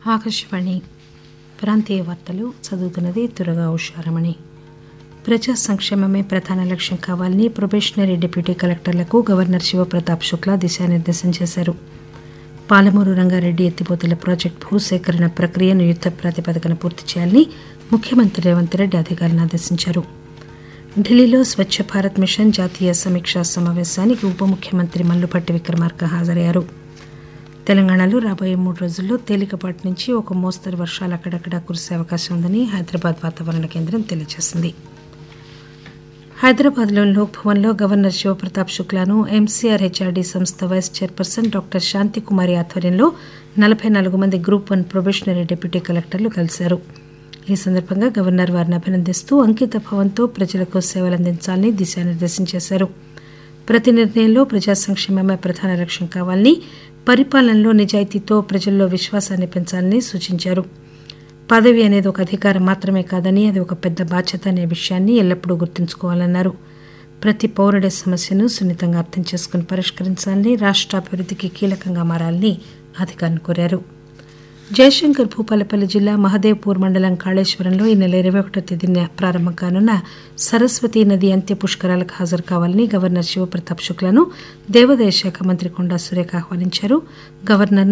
ఆకాశవాణి ప్రాంతీయ వార్తలు చదువుతున్నది తురగా ఉషారమణి ప్రజా సంక్షేమమే ప్రధాన లక్ష్యం కావాలని ప్రొబేషనరీ డిప్యూటీ కలెక్టర్లకు గవర్నర్ శివప్రతాప్ శుక్లా దిశానిర్దేశం చేశారు పాలమూరు రంగారెడ్డి ఎత్తిపోతల ప్రాజెక్టు భూసేకరణ ప్రక్రియను యుద్ద ప్రాతిపదికన పూర్తి చేయాలని ముఖ్యమంత్రి రేవంత్ రెడ్డి అధికారులను ఆదేశించారు ఢిల్లీలో స్వచ్ఛ భారత్ మిషన్ జాతీయ సమీక్షా సమావేశానికి ఉప ముఖ్యమంత్రి మల్లుపట్టి విక్రమార్క హాజరయ్యారు తెలంగాణలో రాబోయే మూడు రోజుల్లో తేలికపాటి నుంచి ఒక మోస్తరు వర్షాలు అక్కడక్కడా కురిసే అవకాశం ఉందని హైదరాబాద్ వాతావరణ కేంద్రం తెలియజేసింది హైదరాబాద్లోని లోక్ భవన్లో గవర్నర్ శివప్రతాప్ శుక్లాను ఎంసీఆర్ హెచ్ఆర్డీ సంస్థ వైస్ చైర్పర్సన్ డాక్టర్ శాంతికుమారి ఆధ్వర్యంలో నలభై నాలుగు మంది గ్రూప్ వన్ ప్రొబేషనరీ డిప్యూటీ కలెక్టర్లు కలిశారు ఈ సందర్భంగా గవర్నర్ వారిని అభినందిస్తూ అంకిత భావంతో ప్రజలకు సేవలు అందించాలని దిశానిర్దేశం చేశారు ప్రతి నిర్ణయంలో ప్రజా సంక్షేమమే ప్రధాన లక్ష్యం కావాలని పరిపాలనలో నిజాయితీతో ప్రజల్లో విశ్వాసాన్ని పెంచాలని సూచించారు పదవి అనేది ఒక అధికారం మాత్రమే కాదని అది ఒక పెద్ద బాధ్యత అనే విషయాన్ని ఎల్లప్పుడూ గుర్తుంచుకోవాలన్నారు ప్రతి పౌరుడి సమస్యను సున్నితంగా అర్థం చేసుకుని పరిష్కరించాలని రాష్ట్ర అభివృద్ధికి కీలకంగా మారాలని అధికారులు కోరారు జయశంకర్ భూపాలపల్లి జిల్లా మహదేవ్పూర్ మండలం కాళేశ్వరంలో ఈ నెల ఇరవై ఒకటో తేదీన ప్రారంభం కానున్న సరస్వతీ నది అంత్య పుష్కరాలకు హాజరు కావాలని గవర్నర్ శివప్రతాప్ శుక్లాను దేవాదాయ శాఖ మంత్రి కొండా సురేఖ ఆహ్వానించారు గవర్నర్